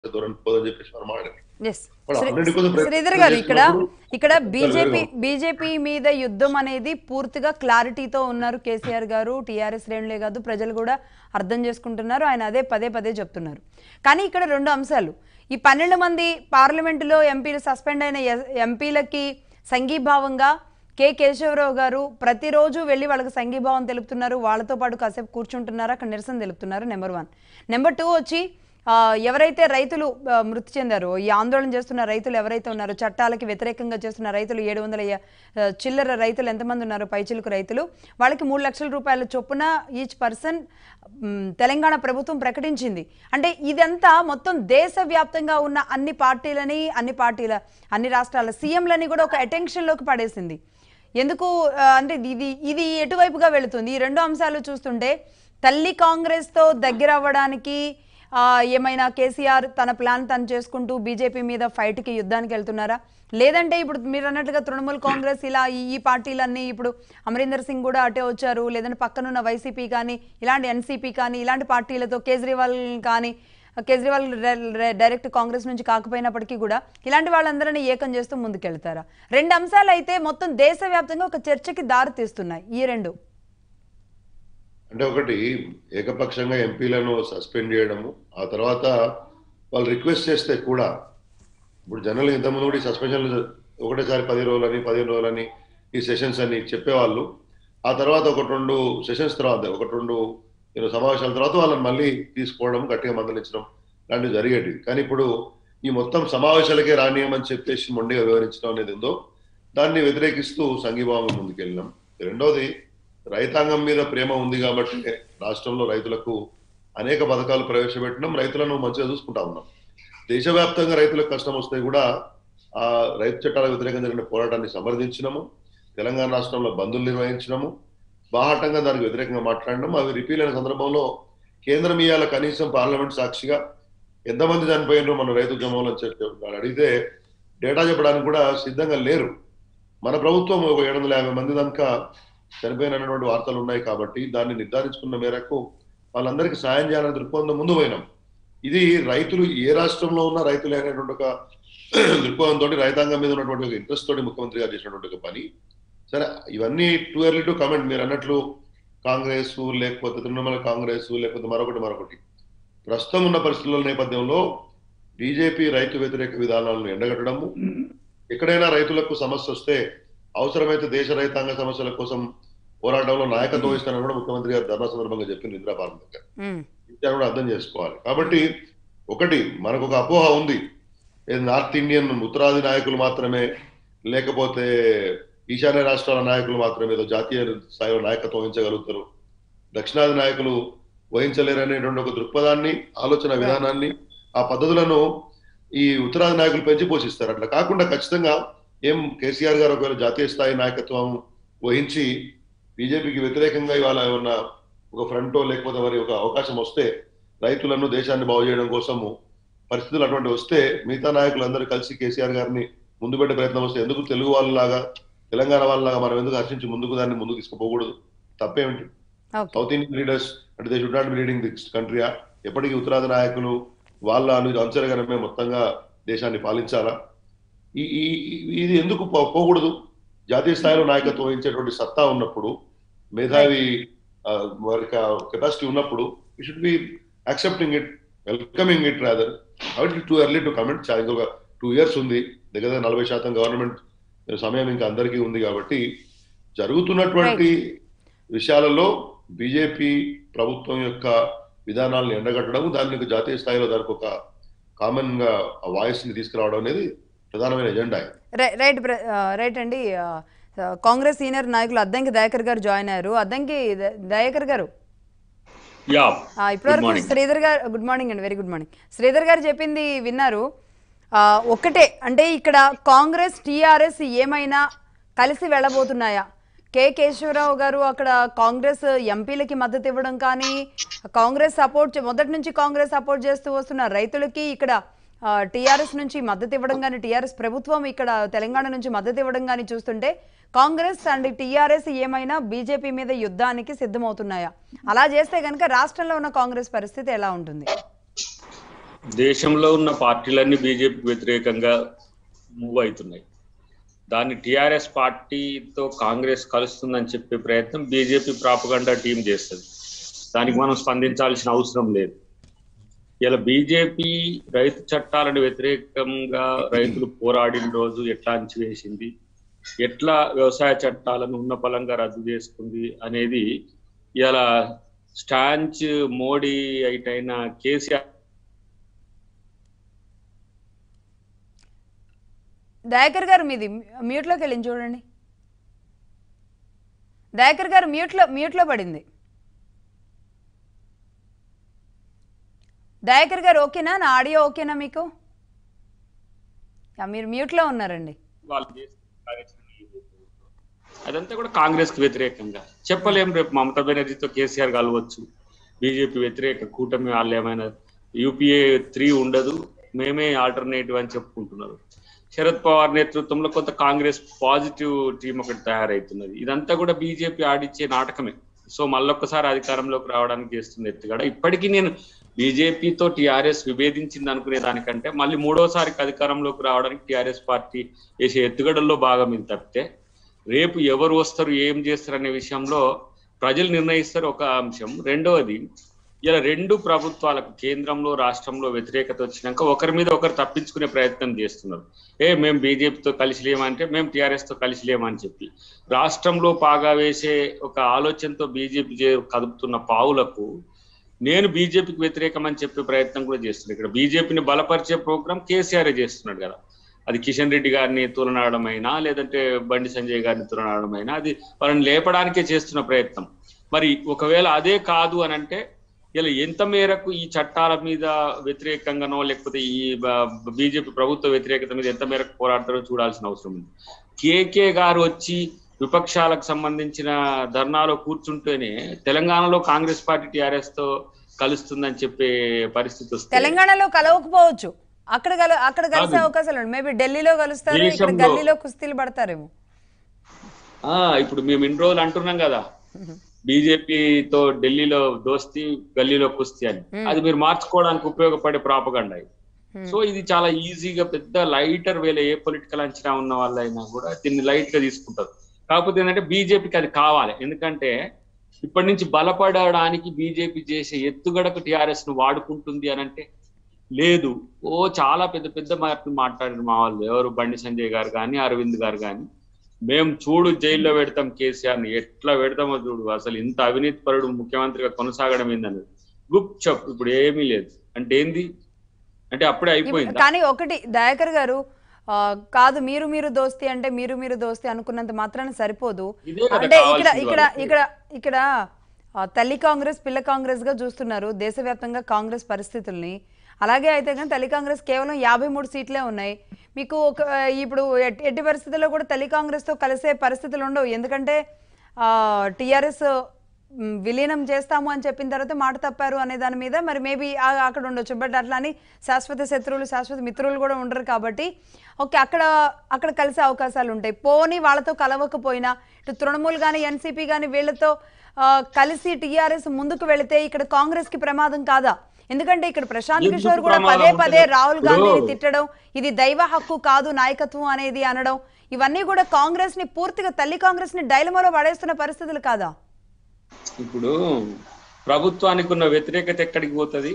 ధోరణి పోదని చెప్పేసి మనం మాట్లాడారు ఎస్ వాళ్ళు already కొంచెం ప్రయత్నం శ్రీధర్ గారు ఇక్కడ చేసినప్పుడు ఇక్కడ చాలా బీజేపీ వేగం. బీజేపీ మీద యుద్ధం అనేది పూర్తిగా క్లారిటీతో ఉన్నారు కేసీఆర్ గారు టీఆర్ఎస్ శ్రేణులే కాదు ప్రజలు కూడా అర్థం చేసుకుంటున్నారు ఆయన అదే పదే పదే చెప్తున్నారు కానీ ఇక్కడ రెండు అంశాలు ఈ పన్నెండు మంది పార్లమెంటులో ఎంపీలు సస్పెండ్ అయిన ఎ- ఎంపీలకి సంఘీభావంగా కె కేశవరావు గారు ప్రతిరోజు వెళ్ళి వాళ్ళకి సంఘీభావం తెలుపుతున్నారు వాళ్ళతో పాటు కాసేపు కూర్చుంటున్నారు అక్కడ నిరసన తెలుపుతున్నారు నెంబర్ వన్ నెంబర్ టూ వచ్చి ఆ, ఎవరైతే రైతులు ఆ, మృతి చెందారో ఈ ఆందోళన చేస్తున్న రైతులు ఎవరైతే ఉన్నారో చట్టాలకి వ్యతిరేకంగా చేస్తున్న రైతులు ఏడు వందల య- ఆ, చిల్లర రైతులు ఎంతమంది ఉన్నారో పైచిలుకు రైతులు వాళ్ళకి మూడు లక్షల రూపాయల చొప్పున ఈచ్ పర్సన్ తెలంగాణ ప్రభుత్వం ప్రకటించింది అంటే ఇదంతా మొత్తం దేశవ్యాప్తంగా ఉన్న అన్ని పార్టీలని అన్ని పార్టీల అన్ని రాష్ట్రాల సీఎంలని కూడా ఒక అటెన్షన్లోకి పడేసింది ఎందుకు ఆ, అంటే ఇది ఇది ఎటువైపుగా వెళుతుంది ఈ రెండు అంశాలు చూస్తుంటే తల్లి కాంగ్రెస్తో దగ్గర అవ్వడానికి ఆ, ఏమైనా కేసీఆర్ తన ప్లాన్ తను చేసుకుంటూ బీజేపీ మీద ఫైట్కి యుద్ధానికి వెళ్తున్నారా లేదంటే ఇప్పుడు మీరు అన్నట్టుగా తృణమూల్ కాంగ్రెస్ ఇలా ఈ ఈ పార్టీలన్నీ ఇప్పుడు అమరీందర్ సింగ్ కూడా అటే వచ్చారు లేదంటే పక్కనున్న వైసీపీ కానీ ఇలాంటి ఎన్సీపీ కానీ ఇలాంటి పార్టీలతో కేజ్రీవాల్ కానీ కేజ్రీవాల్ డై- డై- డైరెక్ట్ కాంగ్రెస్ నుంచి కాకపోయినప్పటికీ కూడా ఇలాంటి వాళ్ళందరినీ ఏకం చేస్తూ ముందుకెళ్తారా రెండు అంశాలు అయితే మొత్తం దేశవ్యాప్తంగా ఒక చర్చకి దారి తీస్తున్నాయి ఈ రెండు అంటే ఒకటి ఏకపక్షంగా ఎంపీలను సస్పెండ్ చేయడము ఆ తర్వాత వాళ్ళు రిక్వెస్ట్ చేస్తే కూడా ఇప్పుడు జనరల్ ఇంతకుముందు కూడా ఈ సస్పెన్షన్లు ఒకటేసారి పది రోజులని పదిహేను రోజులని ఈ సెషన్స్ అని చెప్పేవాళ్ళు ఆ తర్వాత ఒకటి రెండు సెషన్స్ తర్వాత ఒకటి రెండు you know, సమావేశాల తర్వాత వాళ్ళని మళ్ళీ తీసుకోవడం గట్టిగా మందలించడం లాంటివి జరిగేటివి కానీ ఇప్పుడు ఈ మొత్తం సమావేశాలకే రానియమని చెప్పేసి మొండిగా వివరించడం అనేది ఉందో దాన్ని వ్యతిరేకిస్తూ సంఘీభావం ముందుకెళ్ళినాం రెండోది రైతాంగం మీద ప్రేమ ఉంది కాబట్టి రాష్ట్రంలో రైతులకు అనేక పథకాలు ప్రవేశపెట్టడం రైతులను మంచిగా చూసుకుంటా ఉన్నాం దేశవ్యాప్తంగా రైతులకు కష్టం వస్తే కూడా ఆ రైతు చట్టాల వ్యతిరేకంగా జరిగిన పోరాటాన్ని సమర్థించినము తెలంగాణ రాష్ట్రంలో బంధులు నిర్వహించినము బాహాటంగా దానికి వ్యతిరేకంగా మాట్లాడడం అవి రిపీల్ అయిన సందర్భంలో కేంద్రం ఇవాళ కనీసం పార్లమెంట్ సాక్షిగా ఎంతమంది చనిపోయినారో మన రైతు ఉద్యమంలో అని చెప్పి వాళ్ళు అడిగితే డేటా చెప్పడానికి కూడా సిద్ధంగా లేరు మన ప్రభుత్వం ఒక ఏడు వందల యాభై మంది దాకా చనిపోయినటువంటి వార్తలు ఉన్నాయి కాబట్టి దాన్ని నిర్ధారించుకున్న మేరకు వాళ్ళందరికీ సాయం చేయాలని దృక్పథం ముందు పోయినాం ఇది రైతులు ఏ రాష్ట్రంలో ఉన్న రైతులు అనేటువంటి ఒక దృక్పథంతో రైతాంగం మీద ఉన్నటువంటి ఒక ఇంట్రెస్ట్ తోటి ముఖ్యమంత్రి గారు చేసినటువంటి ఒక పని సరే ఇవన్నీ టూ ఎర్లీ టు కమెంట్ మీరు అన్నట్లు కాంగ్రెస్ లేకపోతే తృణమూల కాంగ్రెస్ లేకపోతే మరొకటి మరొకటి ప్రస్తుతం ఉన్న పరిస్థితుల నేపథ్యంలో బీజేపీ రైతు వ్యతిరేక విధానాలను ఎండగట్టడము ఎక్కడైనా రైతులకు సమస్య వస్తే అవసరమైతే దేశ రైతాంగ సమస్యల కోసం పోరాటంలో నాయకత్వం వహిస్తానని కూడా ముఖ్యమంత్రి గారు ధర్నా సందర్భంగా చెప్పింది ఇందిరా పార్లమెంట్ దగ్గర ఉమ్, విషయాన్ని కూడా అర్థం చేసుకోవాలి కాబట్టి ఒకటి మనకు ఒక అపోహ ఉంది ఏది నార్త్ ఇండియన్ ఉత్తరాది నాయకులు మాత్రమే లేకపోతే ఈశాన్య రాష్ట్రాల నాయకులు మాత్రమే ఏదో జాతీయ స్థాయిలో నాయకత్వం వహించగలుగుతారు దక్షిణాది నాయకులు వహించలేరు అనేటువంటి ఒక దృక్పథాన్ని ఆలోచన విధానాన్ని ఆ పద్ధతులను ఈ ఉత్తరాది నాయకులు పెంచి పోషిస్తారు అట్లా కాకుండా ఖచ్చితంగా ఏం కేసీఆర్ గారు ఒకవేళ జాతీయ స్థాయి నాయకత్వం వహించి బీజేపీకి వ్యతిరేకంగా ఇవాళ ఏమన్నా ఒక ఫ్రంటో లేకపోతే మరి ఒక అవకాశం వస్తే రైతులను దేశాన్ని బాగు చేయడం కోసము పరిస్థితులు అటువంటి వస్తే మిగతా నాయకులందరూ కలిసి కేసీఆర్ గారిని ముందు పెట్టే ప్రయత్నం వస్తే ఎందుకు తెలుగు వాళ్ళలాగా తెలంగాణ వాళ్ళలాగా మనం ఎందుకు హర్షించి ముందుకు దాన్ని ముందుకు తీసుకుపోకూడదు తప్పేమిటి ఓకే సౌత్ ఇండియన్ లీడర్స్ అంటే they should not be leading this కంట్రీయా ఎప్పటికీ ఉత్తరాది నాయకులు వాళ్ళ అను అనుచరగణమే మొత్తంగా దేశాన్ని పాలించాలా ఈ ఈ- ఈ- ఇది ఎందుకు పో- పోకూడదు జాతీయ స్థాయిలో నాయకత్వం వహించేటువంటి సత్తా ఉన్నప్పుడు మేధావి ఆ, వారి కెపాసిటీ ఉన్నప్పుడు you should be accepting it welcoming it rather కాబట్టి టూ ఎర్లీ టు కమెంట్ ఇంకొక టూ ఇయర్స్ ఉంది దగ్గర దగ్గర నలభై శాతం గవర్నమెంట్ సమయం ఇంకా అందరికీ ఉంది కాబట్టి జరుగుతున్నటువంటి విషయాలలో బీజేపీ ప్రభుత్వం యొక్క విధానాలను ఎండగట్టడం దాన్ని ఒక జాతీయ స్థాయిలో దానికి ఒక కామన్ గా వాయిస్ ని తీసుకురావడం అనేది ప్రధానమైన ఎజెండా రై- రైట్ బ్ర- ఆ, రైట్ అండి ఆ, ఆ, కాంగ్రెస్ సీనియర్ నాయకులు అద్దంకి దయాకర్ గారు జాయిన్ అయ్యారు అద్దంకి ద- దయాకర్ గారు యా ఆ, ఇప్పటివరకు morning. Sridhar garu good morning అండి very good morning Sridhar garu చెప్పింది విన్నారు ఆ, ఒక్కటే అంటే ఇక్కడ కాంగ్రెస్ టీఆర్ఎస్ ఏమైనా కలిసి వెళ్ళబోతున్నాయా కె కేశవరావు గారు అక్కడ కాంగ్రెస్ ఎంపీలకి మద్దతు ఇవ్వడం కానీ కాంగ్రెస్ సపోర్ట్ మొదటి నుంచి కాంగ్రెస్ సపోర్ట్ చేస్తూ వస్తున్న రైతులకి ఇక్కడ టీఆర్ఎస్ నుంచి మద్దతు ఇవ్వడం కానీ టీఆర్ఎస్ ప్రభుత్వం ఇక్కడ తెలంగాణ నుంచి మద్దతు ఇవ్వడం కానీ చూస్తుంటే కాంగ్రెస్ అండ్ టీఆర్ఎస్ ఏమైనా బీజేపీ మీద యుద్ధానికి సిద్ధమవుతున్నాయా అలా చేస్తే కనుక రాష్ట్రంలో ఉన్న కాంగ్రెస్ పరిస్థితి ఎలా ఉంటుంది దేశంలో ఉన్న పార్టీలన్నీ బీజేపీకి వ్యతిరేకంగా మూవ్ అవుతున్నాయి దాన్ని టిఆర్ఎస్ పార్టీతో కాంగ్రెస్ కలుస్తుందని చెప్పే ప్రయత్నం బీజేపీ ప్రాపగండా టీం చేస్తుంది దానికి మనం స్పందించాల్సిన అవసరం లేదు ఇలా బీజేపీ రైతు చట్టాలను వ్యతిరేకంగా రైతులు పోరాడిన రోజు ఎట్లా అంచివేసింది ఎట్లా వ్యవసాయ చట్టాలను ఉన్న పలంగా రద్దు చేసుకుంది అనేది ఇలా స్టాంచ్ మోడీ అయిటైన కేసీఆర్ దయాకర్ గారు మీది మ్యూట్లోకి వెళ్ళింది చూడండి దయాకర్ గారు మ్యూట్లో మ్యూట్లో పడింది దయాకర్ గారు ఓకేనా నా ఆడియో ఓకేనా మీకు యా, మీరు మ్యూట్లో ఉన్నారండి వాళ్ళు చేసిన కార్యాచరణ ఏదైతే ఉందో, అదంతా కూడా కాంగ్రెస్ కి వ్యతిరేకంగా చెప్పలేం రేపు మమతా బెనర్జీతో కేసీఆర్ కలవచ్చు బీజేపీ వ్యతిరేక కూటమి వాళ్ళు ఏమైనా యూపీఏ త్రీ ఉండదు మేమే ఆల్టర్నేటివ్ అని చెప్పుకుంటున్నారు శరద్ పవార్ నేతృత్వంలో కొంత కాంగ్రెస్ పాజిటివ్ టీం ఒకటి తయారవుతున్నది ఇదంతా కూడా బీజేపీ ఆడిచ్చే నాటకమే సో మళ్ళొక్కసారి అధికారంలోకి రావడానికి చేస్తున్న ఎత్తుగడ ఇప్పటికీ నేను బీజేపీతో టీఆర్ఎస్ విభేదించింది అనుకునే దానికంటే మళ్ళీ మూడోసారికి అధికారంలోకి రావడానికి టీఆర్ఎస్ పార్టీ చేసే ఎత్తుగడల్లో భాగం ఇది తప్పితే రేపు ఎవరు వస్తారు ఏం చేస్తారు అనే విషయంలో ప్రజలు నిర్ణయిస్తారు ఒక అంశం రెండవది ఇలా రెండు ప్రభుత్వాలకు కేంద్రంలో రాష్ట్రంలో వ్యతిరేకత వచ్చినాక ఒకరి మీద ఒకరు తప్పించుకునే ప్రయత్నం చేస్తున్నారు ఏ మేము బీజేపీతో కలిసి లేమంటే మేము టీఆర్ఎస్ తో కలిసి లేమని చెప్పి రాష్ట్రంలో పాగా వేసే ఒక ఆలోచనతో బీజేపీ కదుపుతున్న పావులకు నేను బీజేపీకి వ్యతిరేకం అని చెప్పే ప్రయత్నం కూడా చేస్తున్నాను ఇక్కడ బీజేపీని బలపరిచే ప్రోగ్రామ్ కేసీఆర్ చేస్తున్నాడు కదా అది కిషన్ రెడ్డి గారిని తులనాడమైనా లేదంటే బండి సంజయ్ గారిని తులనాడమైనా అది వాళ్ళని లేపడానికే చేస్తున్న ప్రయత్నం మరి ఒకవేళ అదే కాదు అని అంటే ఇలా ఎంత మేరకు ఈ చట్టాల మీద వ్యతిరేకంగానో లేకపోతే ఈ బీజేపీ ప్రభుత్వ వ్యతిరేకత మీద ఎంత మేరకు పోరాడతారో చూడాల్సిన అవసరం ఉంది కేకే గారు వచ్చి విపక్షాలకు సంబంధించిన ధర్నాలో కూర్చుంటేనే తెలంగాణలో కాంగ్రెస్ పార్టీ టిఆర్ఎస్ తో కలుస్తుందని చెప్పే పరిస్థితి వస్తుంది తెలంగాణలో కలవకపోవచ్చు అక్కడ కల అక్కడ కలిసే కాదు. అవకాశాలు ఉన్నాయి మేబీ ఢిల్లీలో కలుస్తారు ఇక్కడ దేశంలో- గల్లీలో కుస్తీలు పడతారేమో ఆ ఇప్పుడు మేము ఇన్ని రోజులు అంటున్నాం కదా బీజేపీతో ఢిల్లీలో దోస్తి గల్లీలో కుస్తీ అని Hmm. అది మీరు మార్చుకోవడానికి ఉపయోగపడే ప్రాపగండ ఇది Hmm. సో ఇది చాలా ఈజీగా పెద్ద లైటర్ వేల ఏ పొలిటికల్ అంచనా ఉన్న వాళ్ళైనా కూడా దీన్ని లైట్ గా తీసుకుంటారు కాకపోతే ఏంటంటే బీజేపీకి అది కావాలి ఎందుకంటే ఇప్పటి నుంచి బలపడడానికి బీజేపీ చేసే ఎత్తుగడకు టిఆర్ఎస్ ను వాడుకుంటుంది అని అంటే లేదు ఓ చాలా పెద్ద పెద్ద మాటలు మాట్లాడారు మా వాళ్ళు ఎవరు బండి సంజయ్ గారు కానీ అరవింద్ గారు కానీ మేము చూడు జైల్లో పెడతాం కేసీఆర్ ని ఎట్లా పెడతామో చూడు అసలు ఇంత అవినీతి పరుడు ముఖ్యమంత్రిగా కొనసాగడం ఏందన్నది గుప్ చప్ ఇప్పుడు ఏమీ లేదు అంటే ఏంది అంటే అప్పుడే అయిపోయింది కానీ ఒకటి దయాకర్ గారు ఆ, కాదు మీరు మీరు దోస్తి అంటే మీరు మీరు దోస్తి అనుకున్నంత మాత్రాన సరిపోదు ఇదే కదా అంటే ఇక్కడ కావాల్సింది ఇక్కడ వాళ్ళకి. ఇక్కడ ఇక్కడ ఆ, తల్లి కాంగ్రెస్ పిల్ల కాంగ్రెస్ గా చూస్తున్నారు దేశవ్యాప్తంగా కాంగ్రెస్ పరిస్థితుల్ని అలాగే అయితే కానీ తల్లి కాంగ్రెస్ కేవలం యాభై మూడు సీట్లే ఉన్నాయి మీకు ఒక ఇప్పుడు ఎట్- ఎట్టి పరిస్థితుల్లో కూడా తల్లి కాంగ్రెస్తో కలిసే పరిస్థితులు ఉండవు ఎందుకంటే టీఆర్ఎస్ విలీనం చేస్తాము అని చెప్పిన తర్వాత మాట తప్పారు అనే దాని మీద మరి మేబీ అక్కడ ఉండొచ్చు బట్ అట్లా అని శాశ్వత శత్రువులు శాశ్వత మిత్రులు కూడా ఉండరు కాబట్టి ఓకే అక్కడ అక్కడ కలిసే అవకాశాలు ఉంటాయి పోనీ వాళ్ళతో కలవకపోయినా ఇటు తృణమూల్ కానీ ఎన్సీపీ కానీ వీళ్ళతో ఆ, కలిసి టీఆర్ఎస్ ముందుకు వెళితే ఇక్కడ కాంగ్రెస్ కి ప్రమాదం కాదా ఎందుకంటే ఇక్కడ ప్రశాంత్ ఎందుకు కిషోర్ కూడా ప్రమాదం పదే పదే ఉంటుంది? రాహుల్ ఇప్పుడు- గాంధీని తిట్టడం ఇది దైవ హక్కు కాదు నాయకత్వం అనేది అనడం ఇవన్నీ కూడా కాంగ్రెస్ ని పూర్తిగా తల్లి కాంగ్రెస్ ని డైలమాలో పడేస్తున్న పరిస్థితులు కాదా ఇప్పుడు ప్రభుత్వానికి ఉన్న వ్యతిరేకత ఎక్కడికి పోతుంది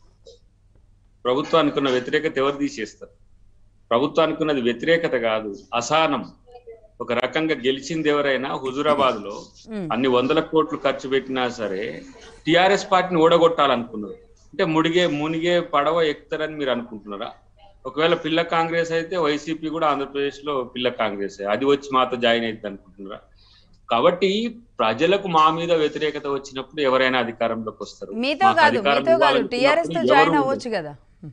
ప్రభుత్వానికి ఉన్న వ్యతిరేకత ఎవరు తీసేస్తారు ప్రభుత్వానికి ఉన్నది వ్యతిరేకత కాదు అసహనం ఒక రకంగా గెలిచింది ఎవరైనా హుజురాబాద్ లో ఉమ్. అన్ని వందల కోట్లు ఖర్చు పెట్టినా సరే టిఆర్ఎస్ పార్టీని ఓడగొట్టాలనుకున్నారు అంటే ముడిగే మునిగే పడవ ఎక్కుతారని మీరు అనుకుంటున్నారా ఒకవేళ పిల్ల కాంగ్రెస్ అయితే వైసీపీ కూడా ఆంధ్రప్రదేశ్ లో పిల్ల కాంగ్రెస్ అది వచ్చి మాతో జాయిన్ అవుతుంది అనుకుంటున్నారా కాబట్టి ప్రజలకు మా మీద వ్యతిరేకత వచ్చినప్పుడు ఎవరైనా అధికారంలోకి వస్తారు మీతో మాకు కాదు అధికారం మీతో కాదు ఇవ్వాలనుకున్నప్పుడు టిఆర్ఎస్ తో ఎవరు జాయిన్ ఉండరు. అవ్వచ్చు కదా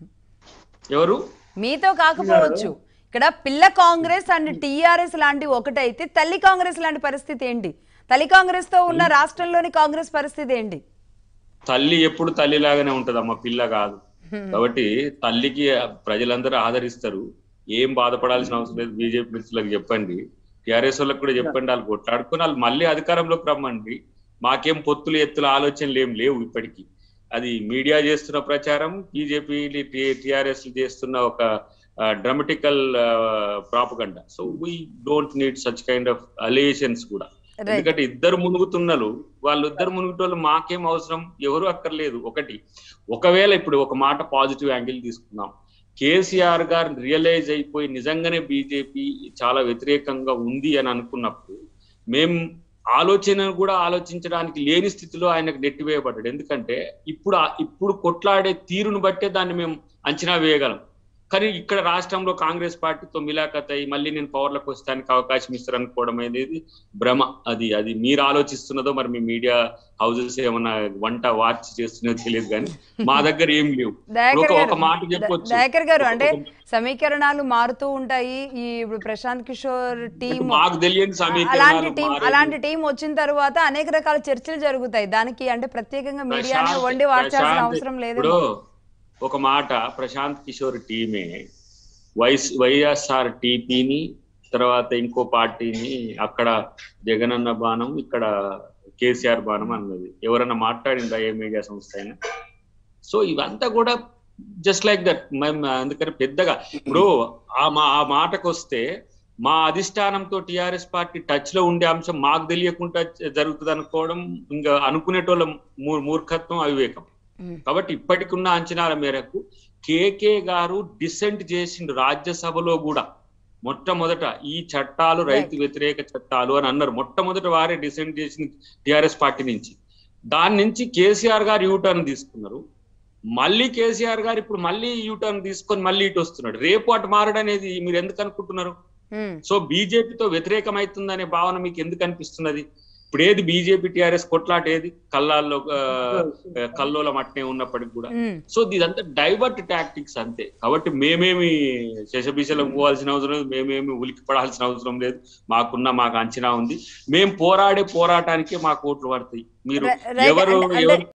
ఎవరు మీతో కాకపోవచ్చు ఇక్కడ పిల్ల కాంగ్రెస్ అండ్ టిఆర్ఎస్ లాంటి ఒకటైతే తల్లి కాంగ్రెస్ లాంటి పరిస్థితి ఏంటి తల్లి కాంగ్రెస్ తో ఉన్న రాష్ట్రంలోని కాంగ్రెస్ పరిస్థితి ఏంటి తల్లి ఎప్పుడు తల్లిలాగానే ఉంటదమ్మా పిల్ల కాదు కాబట్టి తల్లికి ప్రజలందరూ ఆదరిస్తారు ఏం బాధపడాల్సిన అవసరం లేదు బీజేపీ మిత్రులకు చెప్పండి టిఆర్ఎస్ వాళ్ళకి కూడా చెప్పండి వాళ్ళు కొట్లాడుకొని వాళ్ళు మళ్ళీ అధికారంలోకి రమ్మండి మాకేం పొత్తులు ఎత్తుల ఆలోచనలు ఏం లేవు ఇప్పటికీ అది మీడియా చేస్తున్న ప్రచారం బీజేపీ టిఆర్ఎస్ చేస్తున్న ఒక dramatical propaganda so we don't need such kind of allegations కూడా రైట్ ఎందుకంటే ఇద్దరు మునుగుతున్నారు వాళ్ళు ఇద్దరు మునుగుటోళ్ళు మాకేం అవసరం ఎవరు అక్కర్లేదు ఒకటి ఒకవేళ ఇప్పుడు ఒక మాట పాజిటివ్ యాంగిల్ తీసుకుందాం కేసీఆర్ గారు రియలైజ్ అయిపోయి నిజంగానే బీజేపీ చాలా వ్యతిరేకంగా ఉంది అని అనుకున్నప్పుడు మేం ఆలోచన కూడా ఆలోచించడానికి లేని స్థితిలో ఆయనకు నెట్టివేయబడ్డాడు ఎందుకంటే ఇప్పుడు ఆ- ఇప్పుడు కొట్లాడే తీరును బట్టే దాన్ని మేము అంచనా వేయగలం కానీ ఇక్కడ రాష్ట్రంలో కాంగ్రెస్ పార్టీతో మిలాఖత్ అయ్యి మళ్ళీ నేను పవర్లకు వస్తానికి అవకాశం ఇస్తారు అనుకోవడం అనేది భ్రమ అది అది మీరు ఆలోచిస్తున్నదో మరి మీ మీడియా హౌసెస్ ఏమన్నా వంట వాచ్ చేస్తున్నదో తెలియదు కానీ మా దగ్గర ఏం లేవు దయాకర్ ఒక- ఒక గారు మాట చెప్పొచ్చు. దయాకర్ గారు అంటే ఒక- సమీకరణాలు మారుతూ ఉంటాయి ఈ ఇప్పుడు ప్రశాంత్ కిషోర్ టీం మాకు తెలియని అలాంటి సమీకరణాలు టీం మారేది. అలాంటి టీం వచ్చిన తర్వాత అనేక రకాల చర్చలు జరుగుతాయి దానికి అంటే ప్రత్యేకంగా మీడియానే ప్రశాంత్- వండి వార్చాల్సిన ప్రశాంత్ అవసరం లేదు ఇప్పుడు ఒక మాట ప్రశాంత్ కిషోర్ టీమే వైస్ వైఎస్ఆర్ టీపీని తర్వాత ఇంకో పార్టీని అక్కడ జగనన్న బాణం ఇక్కడ కేసీఆర్ బాణం అన్నది ఎవరన్నా మాట్లాడిందా ఏ మీడియా సంస్థ అయినా సో ఇవంతా కూడా జస్ట్ లైక్ దట్ మేము అందుకని పెద్దగా ఇప్పుడు ఆ మా ఆ మాటకు వస్తే మా అధిష్టానంతో టిఆర్ఎస్ పార్టీ టచ్ లో ఉండే అంశం మాకు తెలియకుండా జరుగుతుంది అనుకోవడం ఇంకా అనుకునేటోళ్ళ మూ- మూర్ఖత్వం అవివేకం ఉమ్. కాబట్టి ఇప్పటికున్న అంచనాల మేరకు కేకే గారు డిసెంట్ చేసిండు రాజ్యసభలో కూడా మొట్టమొదట ఈ చట్టాలు రైతు వ్యతిరేక చట్టాలు అని అన్నారు మొట్టమొదట వారే డిసెంట్ చేసింది టిఆర్ఎస్ పార్టీ నుంచి దాని నుంచి కేసీఆర్ గారు యూటర్న్ తీసుకున్నారు మళ్ళీ కేసీఆర్ గారు ఇప్పుడు మళ్ళీ యూటర్న్ తీసుకొని మళ్ళీ ఇటు వస్తున్నాడు రేపు అటు మారడం అనేది మీరు ఎందుకు అనుకుంటున్నారు ఉమ్. సో బీజేపీతో వ్యతిరేకమవుతుందనే భావన మీకు ఎందుకు అనిపిస్తున్నది ఇప్పుడు ఏది బీజేపీ టిఆర్ఎస్ కొట్లాట ఏది కల్లాల్లో ఆ, ఆ, కల్లోల మట్నే ఉన్నప్పటికి కూడా ఉమ్. సో ఇదంతా డైవర్ట్ టాక్టిక్స్ అంతే కాబట్టి మేమేమి శశబిశలకు పోవాల్సిన అవసరం లేదు మేమేమి ఉలికి పడాల్సిన అవసరం లేదు మాకున్న మాకు అంచనా ఉంది మేము పోరాడే పోరాటానికే మాకు ఓట్లు పడతాయి మీరు ర- రైట్. ఎవరు అంటే- ఎవరు